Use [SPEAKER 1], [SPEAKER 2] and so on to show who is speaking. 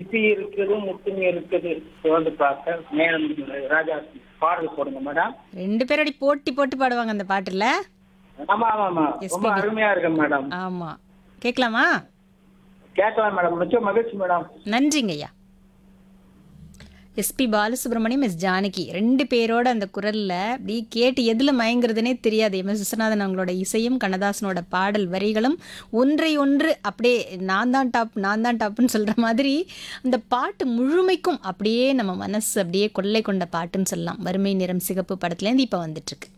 [SPEAKER 1] சிப்பி இருக்குது முத்துங்க இருக்குது வந்து பார்க்க மேடம் ராஜா பாடல் போடுங்க மேடம்
[SPEAKER 2] ரெண்டு பேரும் அப்படி போட்டி போட்டு பாடுவாங்க அந்த பாட்டுல
[SPEAKER 1] ஆமா ஆமா ஆமா ரொம்ப அருமையா இருக்கு மேடம்
[SPEAKER 2] ஆமா கேட்கலாமா
[SPEAKER 1] கேட்கலாம் மேடம் மிச்ச மகிழ்ச்சி மேடம்
[SPEAKER 2] நன்றிங்க ஐயா எஸ்பி பாலசுப்ரமணியம் எஸ் ஜானகி ரெண்டு பேரோட அந்த குரல்ல அப்படி கேட்டு எதுல மயங்குறதுனே தெரியாது எம் எஸ் விஸ்வநாதன் அவங்களோட இசையும் கண்ணதாசனோட பாடல் வரிகளும் ஒன்றை ஒன்று அப்படியே நான் தான் டாப் நான் தான் டாப்னு சொல்ற மாதிரி அந்த பாட்டு முழுமைக்கும் அப்படியே நம்ம மனசு அப்படியே கொள்ளை கொண்ட பாட்டுன்னு சொல்லலாம் வறுமை நிறம் சிகப்பு படத்துலேருந்து இப்போ வந்துட்டு இருக்கு